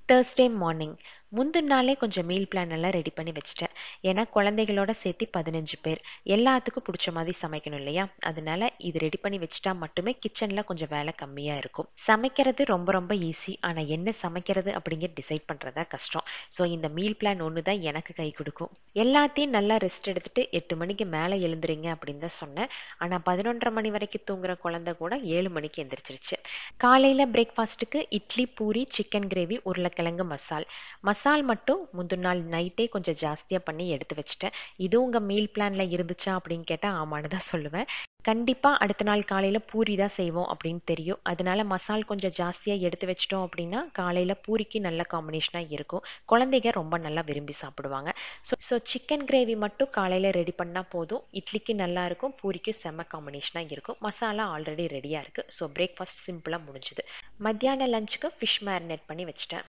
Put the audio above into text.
Thursday morning முந்தின நாளே கொஞ்சம் மீல் பிளான் எல்லாம் ரெடி பண்ணி வச்சுட்டேன் ஏன்னா குழந்தைகளோட சேர்த்து பதினஞ்சு பேர் எல்லாத்துக்கும் பிடிச்ச மாதிரி சமைக்கணும் இல்லையா அதனால இது ரெடி பண்ணி வச்சுட்டா மட்டுமே கிச்சனில் கொஞ்சம் வேலை கம்மியாக இருக்கும் சமைக்கிறது ரொம்ப ரொம்ப ஈஸி ஆனால் என்ன சமைக்கிறது அப்படிங்கிற டிசைட் பண்ணுறதா கஷ்டம் ஸோ இந்த மீல் பிளான் ஒன்று தான் எனக்கு கை கொடுக்கும் எல்லாத்தையும் நல்லா ரெஸ்ட் எடுத்துட்டு எட்டு மணிக்கு மேலே எழுந்துறீங்க அப்படின்னு தான் சொன்னேன் ஆனால் பதினொன்றரை மணி வரைக்கும் தூங்குற குழந்தை கூட ஏழு மணிக்கு எந்திரிச்சிருச்சு காலையில் பிரேக்ஃபாஸ்ட்டுக்கு இட்லி பூரி சிக்கன் கிரேவி உருளைக்கிழங்கு மசால் மசால் மட்டும் முந்தின நாள் நைட்டே கொஞ்சம் ஜாஸ்தியாக பண்ணி எடுத்து வச்சுட்டேன் இது உங்கள் மீல் பிளானில் இருந்துச்சா அப்படின்னு கேட்டால் ஆமான்னு தான் சொல்லுவேன் கண்டிப்பாக அடுத்த நாள் காலையில் பூரி தான் செய்வோம் அப்படின்னு தெரியும் அதனால மசால் கொஞ்சம் ஜாஸ்தியாக எடுத்து வச்சிட்டோம் அப்படின்னா காலையில் பூரிக்கு நல்ல காம்பினேஷனாக இருக்கும் குழந்தைங்க ரொம்ப நல்லா விரும்பி சாப்பிடுவாங்க ஸோ ஸோ சிக்கன் கிரேவி மட்டும் காலையில் ரெடி பண்ணால் போதும் இட்லிக்கு நல்லா இருக்கும் பூரிக்கு செம்ம காம்பினேஷனாக இருக்கும் மசாலா ஆல்ரெடி ரெடியாக இருக்குது ஸோ பிரேக்ஃபாஸ்ட் சிம்பிளாக முடிஞ்சுது மத்தியான லஞ்சுக்கு ஃபிஷ் மேரினேட் பண்ணி வச்சுட்டேன்